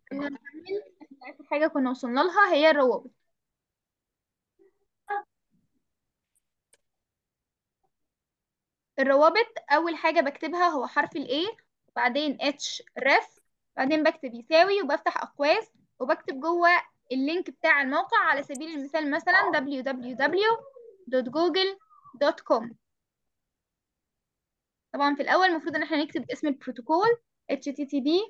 نكمل احنا اخر حاجة كنا وصلنا لها هي الروابط الروابط اول حاجة بكتبها هو حرف ال A وبعدين H ref بعدين بكتب يساوي وبفتح اقواس وبكتب جوه اللينك بتاع الموقع على سبيل المثال مثلا www.google.com طبعا في الاول المفروض ان احنا نكتب اسم البروتوكول HTTP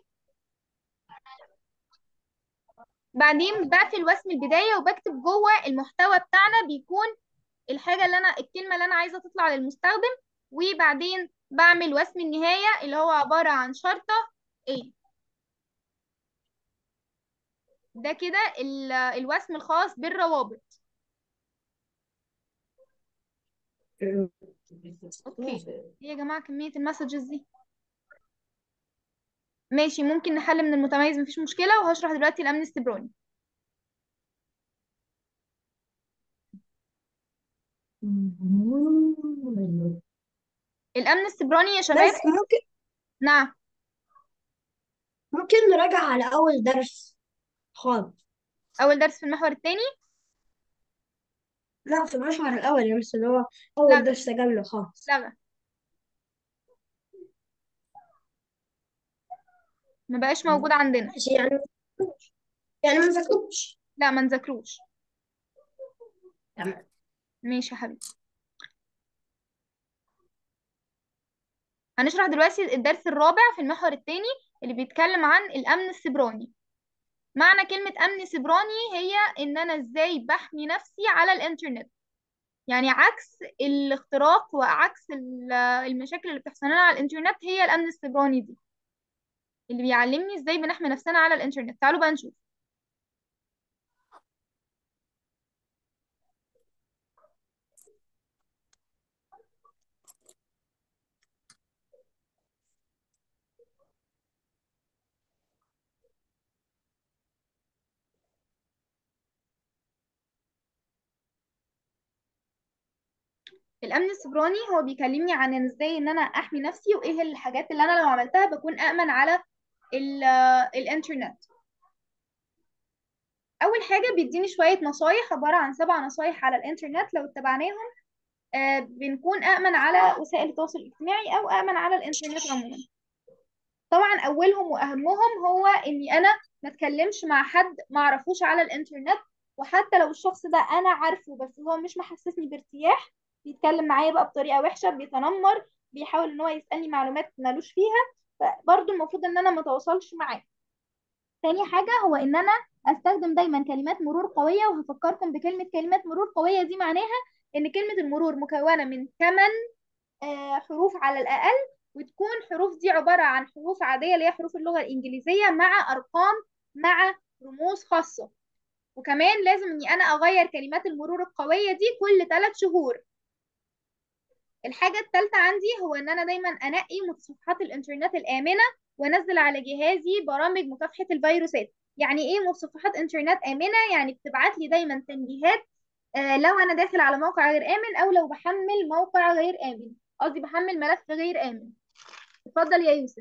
بعدين بقفل واسم البداية وبكتب جوه المحتوى بتاعنا بيكون الحاجة اللي أنا الكلمة اللي أنا عايزة تطلع للمستخدم وبعدين بعمل واسم النهاية اللي هو عبارة عن شرطة A ده كده ال- الوسم الخاص بالروابط اوكي ايه يا جماعة كمية المسجز دي ماشي ممكن نحل من المتميز مفيش مشكلة وهشرح دلوقتي الأمن السيبراني الأمن السيبراني يا شباب بس ممكن نعم ممكن نراجع على أول درس خالص أول درس في المحور الثاني لا في المشهر الأول يا مس اللي هو لا أول درس قبله خالص لا ما بقاش موجود عندنا ماشي يعني يعني ما نذاكروش لا ما نذاكروش تمام ماشي يا حبيبي هنشرح دلوقتي الدرس الرابع في المحور الثاني اللي بيتكلم عن الأمن السيبراني معنى كلمة أمن سيبراني هي إن أنا إزاي بحمي نفسي على الإنترنت يعني عكس الاختراق وعكس ال- المشاكل اللي بتحصل لنا على الإنترنت هي الأمن السيبراني دي اللي بيعلمني إزاي بنحمي نفسنا على الإنترنت تعالوا بقى نشوف الأمن السيبراني هو بيكلمني عن إن إزاي إن أنا أحمي نفسي وإيه الحاجات اللي أنا لو عملتها بكون أأمن على ال- الإنترنت أول حاجة بيديني شوية نصايح عبارة عن سبع نصايح على الإنترنت لو اتبعناهم آه، بنكون أأمن على وسائل التواصل الاجتماعي أو أأمن على الإنترنت عموما طبعا أولهم وأهمهم هو إني أنا ما أتكلمش مع حد ما أعرفوش على الإنترنت وحتى لو الشخص ده أنا عارفه بس هو مش محسسني بارتياح بيتكلم معايا بقى بطريقة وحشة بيتنمر بيحاول إن هو يسألني معلومات مالوش فيها فبرضه المفروض إن أنا ما أتواصلش معاه تاني حاجة هو إن أنا أستخدم دايما كلمات مرور قوية وهفكركم بكلمة كلمات مرور قوية دي معناها إن كلمة المرور مكونة من 8 آه، حروف على الأقل وتكون حروف دي عبارة عن حروف عادية اللي هي حروف اللغة الإنجليزية مع أرقام مع رموز خاصة وكمان لازم إني أنا أغير كلمات المرور القوية دي كل ثلاث شهور الحاجة الثالثة عندي هو إن أنا دايما أنقي متصفحات الإنترنت الآمنة وأنزل على جهازي برامج مكافحة الفيروسات يعني إيه متصفحات إنترنت آمنة؟ يعني بتبعت لي دايما تنبيهات آه، لو أنا داخل على موقع غير آمن أو لو بحمل موقع غير آمن قصدي بحمل ملف غير آمن اتفضل يا يوسف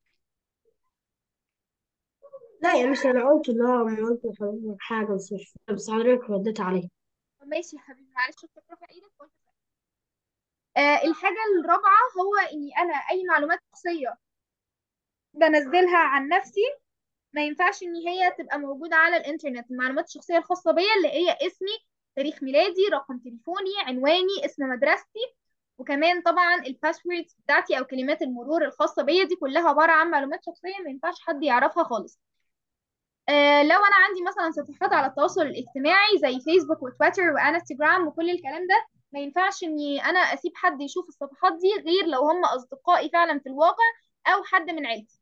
لا يا مس أنا قلت اللي هو ما قلت لحضرتك حاجة بس مش بس حضرتك رديت عليه ماشي يا حبيبي معلش كنت رافع ايدك قلت آه الحاجة الرابعة هو اني انا اي معلومات شخصية بنزلها عن نفسي ما ينفعش ان هي تبقى موجودة على الانترنت المعلومات الشخصية الخاصة بيا اللي هي اسمي تاريخ ميلادي رقم تليفوني عنواني اسم مدرستي وكمان طبعا الباسوردز بتاعتي او كلمات المرور الخاصة بيا دي كلها عبارة عن معلومات شخصية ما ينفعش حد يعرفها خالص آه، لو انا عندي مثلا صفحات على التواصل الاجتماعي زي فيسبوك وتويتر وانستجرام وكل الكلام ده ما ينفعش اني انا اسيب حد يشوف الصفحات دي غير لو هم اصدقائي فعلا في الواقع او حد من عيلتي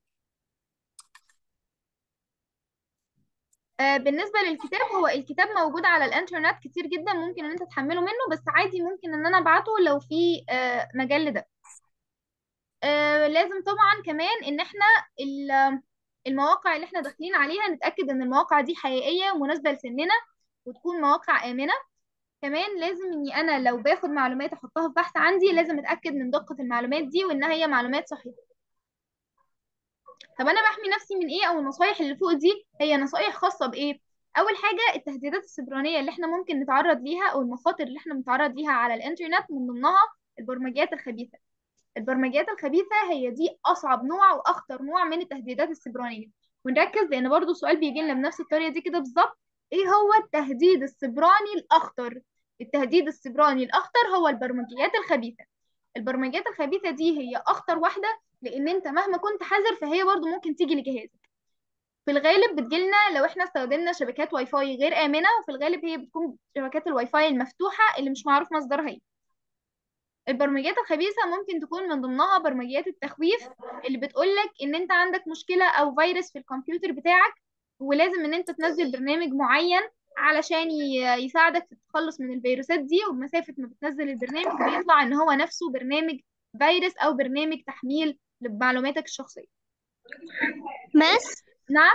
آه، بالنسبة للكتاب هو الكتاب موجود على الانترنت كتير جدا ممكن ان انت تحمله منه بس عادي ممكن ان انا ابعته لو في آه، مجال لده آه، لازم طبعا كمان ان احنا ال- المواقع اللي احنا داخلين عليها نتأكد ان المواقع دي حقيقية ومناسبة لسننا وتكون مواقع آمنة كمان لازم اني انا لو باخد معلومات احطها في بحث عندي لازم اتاكد من دقه المعلومات دي وانها هي معلومات صحيحه طب انا بحمي نفسي من ايه او النصايح اللي فوق دي هي نصايح خاصه بايه اول حاجه التهديدات السيبرانيه اللي احنا ممكن نتعرض ليها او المخاطر اللي احنا بنتعرض ليها على الانترنت من ضمنها البرمجيات الخبيثه البرمجيات الخبيثه هي دي اصعب نوع واخطر نوع من التهديدات السيبرانيه ونركز لان برضو السؤال بيجي لنا بنفس الطريقه دي كده بالظبط ايه هو التهديد السيبراني الاخطر التهديد السيبراني الاخطر هو البرمجيات الخبيثه البرمجيات الخبيثه دي هي اخطر واحده لان انت مهما كنت حذر فهي برضو ممكن تيجي لجهازك في الغالب بتجيلنا لو احنا استخدمنا شبكات واي فاي غير آمنة وفي الغالب هي بتكون شبكات الواي فاي المفتوحة اللي مش معروف مصدرها ايه البرمجيات الخبيثة ممكن تكون من ضمنها برمجيات التخويف اللي بتقولك ان انت عندك مشكلة او فيروس في الكمبيوتر بتاعك ولازم ان انت تنزل برنامج معين علشان ي- يساعدك في التخلص من الفيروسات دي وبمسافة ما بتنزل البرنامج بيطلع ان هو نفسه برنامج فيروس او برنامج تحميل لمعلوماتك الشخصية ماس نعم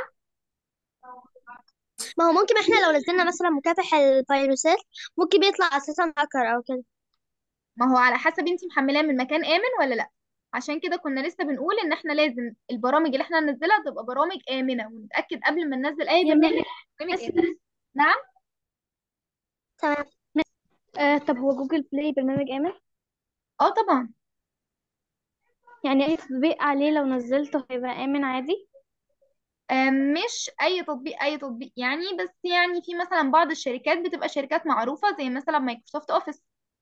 ما هو ممكن احنا لو نزلنا مثلا مكافح الفيروسات ممكن بيطلع اساسا هاكر او كده ما هو على حسب انت محملاه من مكان آمن ولا لا عشان كده كنا لسه بنقول ان احنا لازم البرامج اللي احنا ننزلها تبقى برامج آمنة ونتأكد قبل ما ننزل اي برنامج برنامج آمن نعم تمام آه طب هو جوجل بلاي برنامج آمن اه طبعا يعني أي تطبيق عليه لو نزلته هيبقى آمن عادي آه، مش اي تطبيق اي تطبيق يعني بس يعني في مثلا بعض الشركات بتبقى شركات معروفة زي مثلا مايكروسوفت اوفيس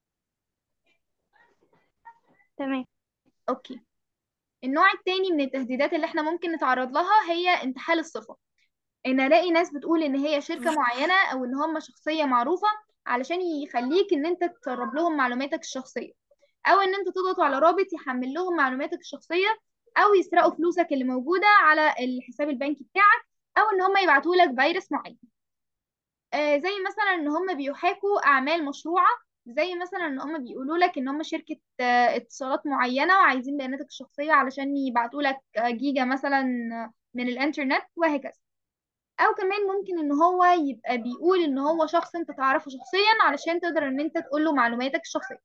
تمام اوكي النوع التاني من التهديدات اللي احنا ممكن نتعرض لها هي انتحال الصفة ان الاقي ناس بتقول ان هي شركة معينة او ان هم شخصية معروفة علشان يخليك ان انت تسرب لهم معلوماتك الشخصية او ان انت تضغط على رابط يحمل لهم معلوماتك الشخصية او يسرقوا فلوسك اللي موجودة على الحساب البنكي بتاعك او ان هم يبعتوا لك فيروس معين آه زي مثلا ان هم بيحاكوا اعمال مشروعة زي مثلا ان هم بيقولوا لك ان هم شركة آه اتصالات معينة وعايزين بياناتك الشخصية علشان يبعتوا لك آه، جيجا مثلا آه، من الانترنت وهكذا او كمان ممكن ان هو يبقى بيقول ان هو شخص انت تعرفه شخصيا علشان تقدر ان انت تقول له معلوماتك الشخصيه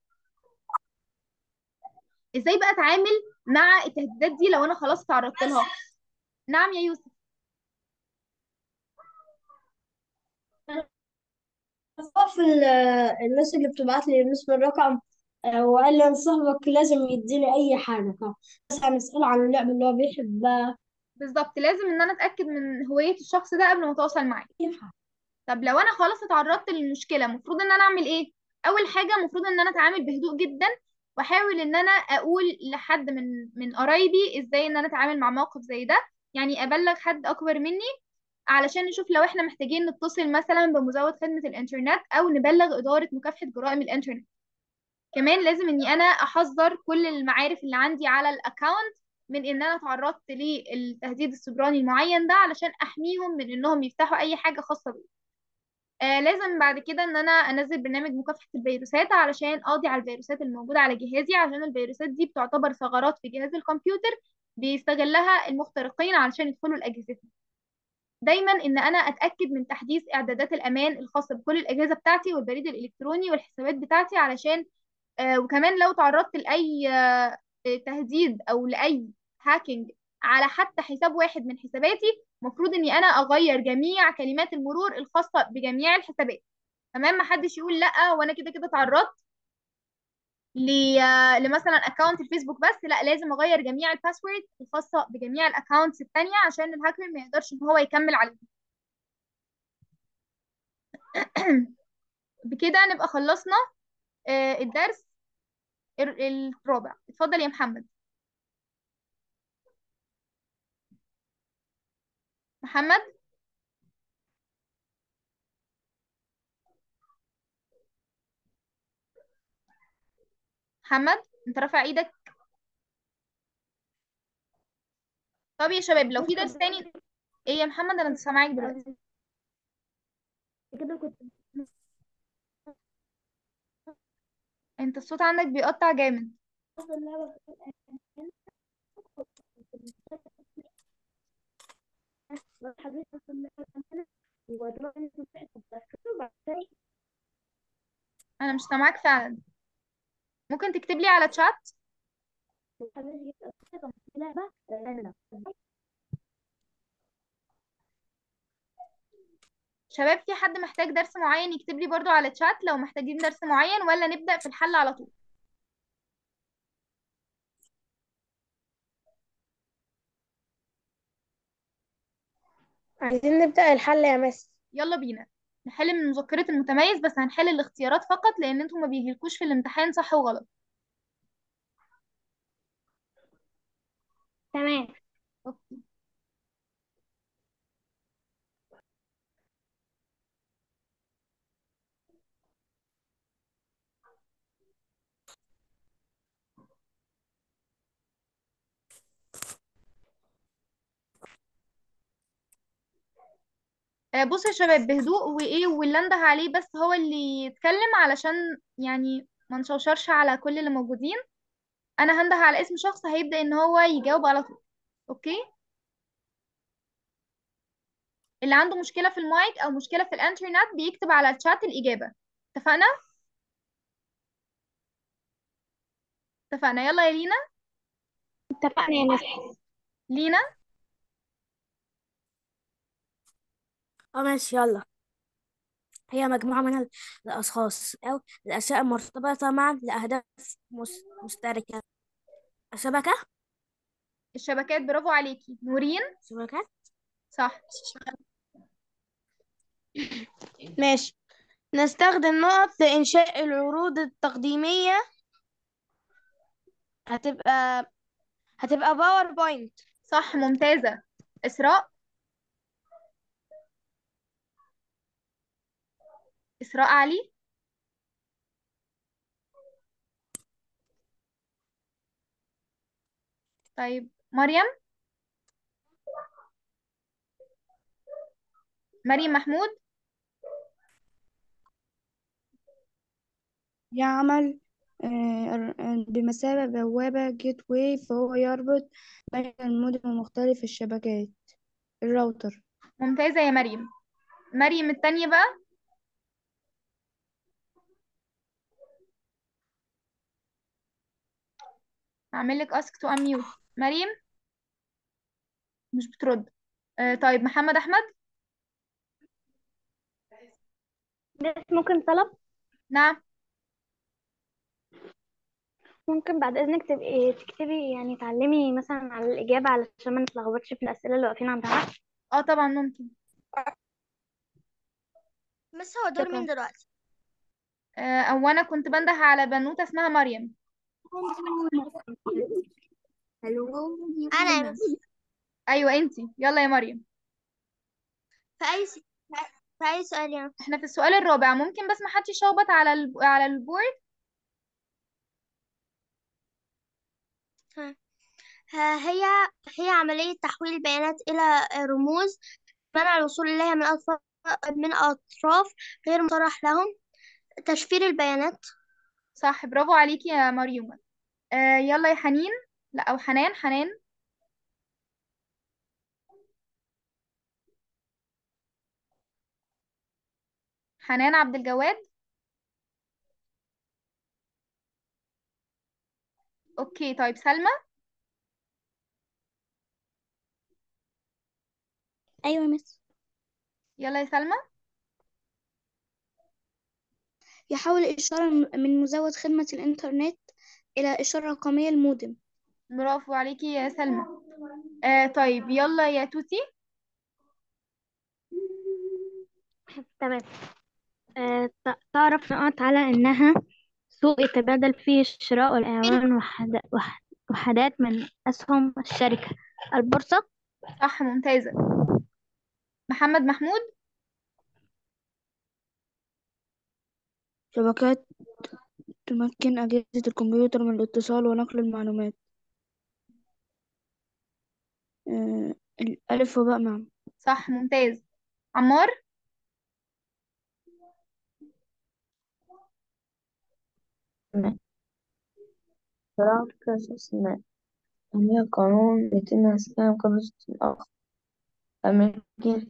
ازاي بقى اتعامل مع التهديدات دي لو انا خلاص تعرضت لها نعم يا يوسف أخاف ال- الناس اللي بتبعت لي بالنسبة للرقم آه، وقال لي إن صاحبك لازم يديني أي حاجة مثلا أسأله عن اللعبة اللي هو بيحبها بالظبط لازم ان انا اتاكد من هويه الشخص ده قبل ما اتواصل معاه أي حاجة طب لو انا خلاص اتعرضت للمشكله المفروض ان انا اعمل ايه اول حاجه المفروض ان انا اتعامل بهدوء جدا واحاول ان انا اقول لحد من من قرايبي ازاي ان انا اتعامل مع موقف زي ده يعني ابلغ حد اكبر مني علشان نشوف لو احنا محتاجين نتصل مثلا بمزود خدمة الانترنت او نبلغ إدارة مكافحة جرائم الانترنت كمان لازم اني انا احذر كل المعارف اللي عندي على الاكونت من ان انا تعرضت للتهديد السيبراني المعين ده علشان احميهم من انهم يفتحوا اي حاجة خاصة بي آه لازم بعد كده ان انا انزل برنامج مكافحة الفيروسات علشان اقضي على الفيروسات الموجودة على جهازي عشان الفيروسات دي بتعتبر ثغرات في جهاز الكمبيوتر بيستغلها المخترقين علشان يدخلوا لأجهزتنا دايما ان انا اتاكد من تحديث اعدادات الامان الخاصه بكل الاجهزه بتاعتي والبريد الالكتروني والحسابات بتاعتي علشان آه وكمان لو تعرضت لاي آه تهديد او لاي هاكينج على حتى حساب واحد من حساباتي المفروض اني انا اغير جميع كلمات المرور الخاصه بجميع الحسابات تمام محدش يقول لا وانا كده كده تعرضت ل- آه، لمثلا اكونت الفيسبوك بس لا لازم اغير جميع الباسورد الخاصه بجميع الاكونتس التانية عشان الهاكر ما يقدرش ان هو يكمل عليهم بكده نبقى خلصنا آه، الدرس ال- الرابع اتفضل يا محمد محمد محمد انت رافع ايدك طب يا شباب لو في درس تاني ايه يا محمد انا سامعاك دلوقتي كده كنت انت الصوت عندك بيقطع جامد انا مش سامعاك فعلا ممكن تكتب لي على تشات شباب في حد محتاج درس معين يكتب لي برضو على تشات لو محتاجين درس معين ولا نبدأ في الحل على طول عايزين نبدأ الحل يا مس يلا بينا نحل من مذكرة المتميز بس هنحل الاختيارات فقط لأن انتوا ما بيجيلكوش في الامتحان صح وغلط تمام اوكي آه، بصوا يا شباب بهدوء وايه واللي انده عليه بس هو اللي يتكلم علشان يعني ما نشوشرش على كل اللي موجودين انا هنده على اسم شخص هيبدأ ان هو يجاوب على طول اوكي اللي عنده مشكلة في المايك او مشكلة في الانترنت بيكتب على الشات الإجابة اتفقنا اتفقنا يلا يا لينا اتفقنا يا مس لينا اه ماشي يلا هي مجموعة من الأشخاص أو الأشياء المرتبطة معا لأهداف مس- مشتركة شبكة الشبكات برافو عليكي نورين شبكات صح ماشي نستخدم نقط لإنشاء العروض التقديمية هتبقى هتبقى باوربوينت صح ممتازة إسراء إسراء علي طيب مريم مريم محمود يعمل آه، آه، بمثابة بوابة جيت واي فهو يربط بين المدن ومختلف الشبكات الراوتر ممتازة يا مريم مريم التانية بقى هعمل لك ask to unmute مريم مش بترد آه طيب محمد أحمد بس ممكن طلب نعم ممكن بعد إذنك تبقي تكتبي يعني تعلمي مثلا على الإجابة علشان ما نتلخبطش في الأسئلة اللي واقفين عندها اه طبعا ممكن بس هو دور شكرا مين دلوقتي آه أو أنا كنت بنده على بنوتة اسمها مريم أنا يا مس أيوة انتي يلا يا مريم في أي س... في أي سؤال يا مس احنا في السؤال الرابع ممكن بس ما حدش يشخبط على الب... على البورد ها. ها- هي هي عملية تحويل البيانات إلى رموز منع الوصول إليها من أطراف من أطراف غير مصرح لهم تشفير البيانات صح برافو عليكي يا مريومة آه يلا يا حنين لا أو حنان حنان حنان عبد الجواد اوكي طيب سلمى أيوة يا مس يلا يا سلمى يحول الإشارة من مزود خدمة الإنترنت إلى إشارة رقمية المودم برافو عليكي يا سلمى آه طيب يلا يا توتي تمام آه، ت- تعرف نقاط على إنها سوق يتبادل فيه الشراء والإعلان وحد... وح- وحدات من أسهم الشركة البورصة صح ممتازة محمد محمود شبكات تمكن أجهزة الكمبيوتر من الاتصال ونقل المعلومات آه، الألف وباء معا صح ممتاز عمار شراكة كأساس ما هي قانون يتم استخدام قبل الآخر الملكية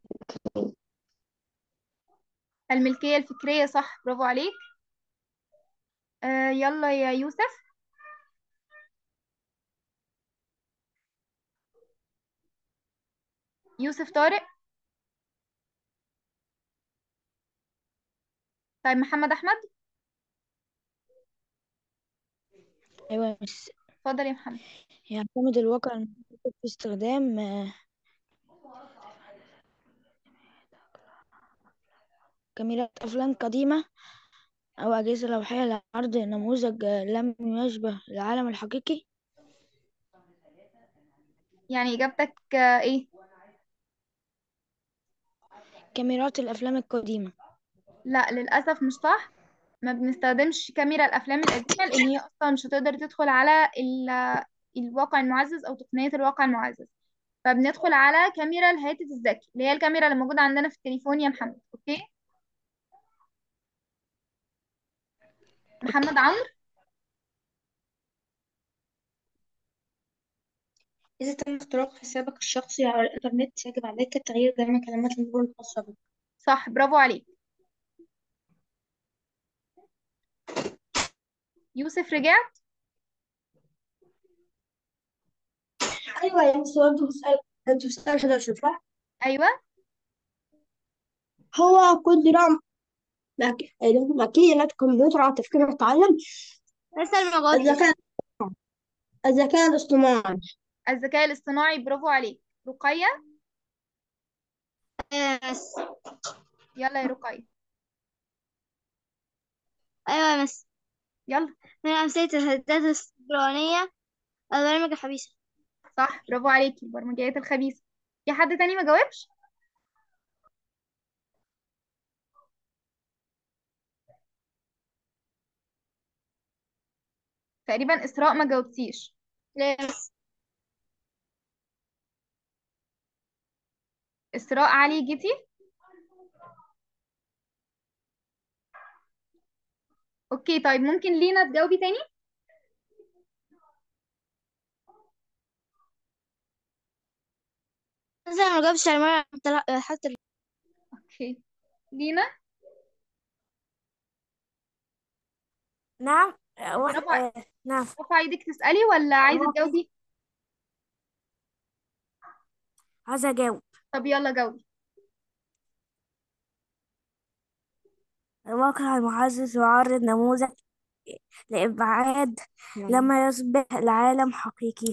الملكية الفكرية صح برافو عليك آه يلا يا يوسف يوسف طارق طيب محمد احمد أيوة يا مس اتفضل يا محمد يعتمد الواقع المحدد في استخدام آه، كاميرات أفلام قديمة أو أجهزة لوحية لعرض نموذج آه، لم يشبه العالم الحقيقي يعني اجابتك آه، ايه كاميرات الأفلام القديمة لا للاسف مش صح ما بنستخدمش كاميرا الافلام القديمه لان هي اصلا مش هتقدر تدخل على ال- الواقع المعزز او تقنيه الواقع المعزز فبندخل على كاميرا الهاتف الذكي اللي هي الكاميرا اللي موجوده عندنا في التليفون يا محمد اوكي محمد عمرو إذا تم اختراق حسابك الشخصي على الإنترنت يجب عليك تغيير جميع كلمات المرور الخاصة بك صح برافو عليك يوسف رجعت أيوة يا مس أنت بتسأل أنت بتسأل 11 صح؟ ايوه هو قدرة مك- ماكينة كمبيوتر على تفكير التعلم لسه ما جاوبتش الذكاء الذكاء الاصطناعي الذكاء الاصطناعي برافو عليك رقية أيوة يا مس يلا يا رقية أيوة يا مس يلا من أمثلة الهدات السيبرانية البرامج الحبيسة صح برافو عليكي البرمجيات الخبيثة في حد تاني ما جاوبش تقريبا إسراء ما جاوبتيش لا يا مس إسراء علي جيتي اوكي طيب ممكن لينا تجاوبي تاني لسه ما جاوبتش على مرة حتى اوكي لينا نعم آه، واحد برافو ع- آه، نعم رفع ايدك تسألي ولا عايزة الواقع تجاوبي عايزة أجاوب طب يلا جاوبي الواقع المعزز يعرض نموذج لإبعاد لما يصبح العالم حقيقي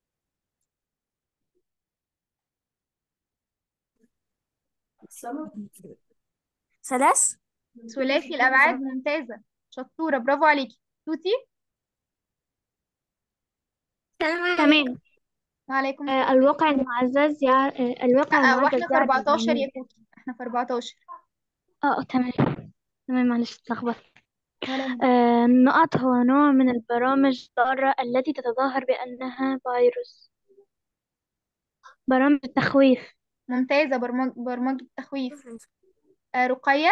ثلاث ثلاثي الأبعاد ممتازة شطورة برافو عليكي توتي تمام وعليكم آه، الواقع المعزز يع... آه، الواقع لا المعزز واحنا في يعرض 14 النموذج يا كوكي احنا في 14 اه تمام تمام معلش اتلخبطت ولا يهمك. آه، النقط هو نوع من البرامج الضارة التي تتظاهر بأنها فيروس برامج التخويف ممتازة برمج... برمجة تخويف آه رقية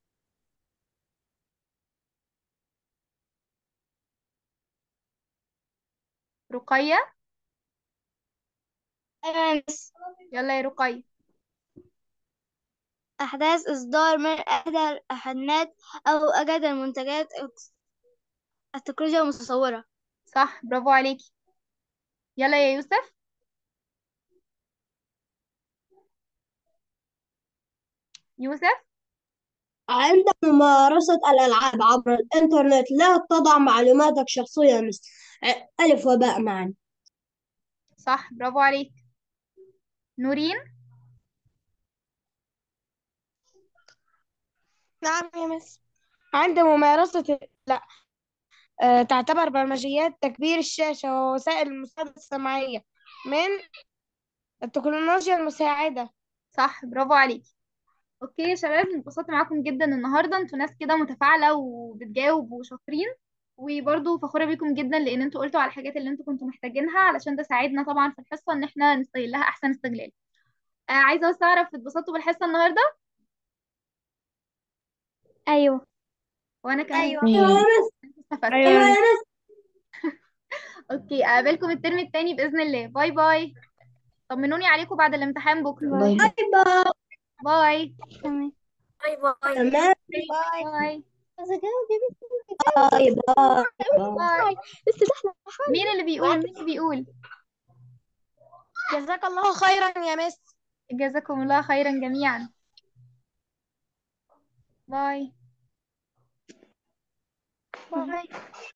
رقية أيوة يا مس يلا يا رقية أحداث إصدار من إحدى الإعلانات أو أجهزة المنتجات التكنولوجيا المتصورة صح برافو عليكي يلا يا يوسف يوسف عند ممارسة الألعاب عبر الإنترنت لا تضع معلوماتك الشخصية مثل ع- ألف وباء معا صح برافو عليك نورين نعم يا مس عند ممارسة لا آه، تعتبر برمجيات تكبير الشاشة ووسائل المساعدة السمعية من التكنولوجيا المساعدة صح برافو عليكي اوكي يا شباب انبسطت معاكم جدا النهارده انتوا ناس كده متفاعله وبتجاوب وشاطرين وبرضه فخوره بيكم جدا لان انتوا قلتوا على الحاجات اللي انتوا كنتوا محتاجينها علشان ده ساعدنا طبعا في الحصه ان احنا نستغلها احسن استغلال آه عايزه بس اعرف اتبسطتوا بالحصه النهارده أيوه وانا كمان أيوة استفدت أيوة يا مس. اوكي اقابلكم الترم التاني باذن الله باي باي طمنوني عليكم بعد الامتحان بكره باي باي باي تمام باي باي تمام باي باي باي باي مين اللي بيقول مين اللي بيقول جزاك الله خيرا يا مس جزاكم الله خيرا جميعا باي باي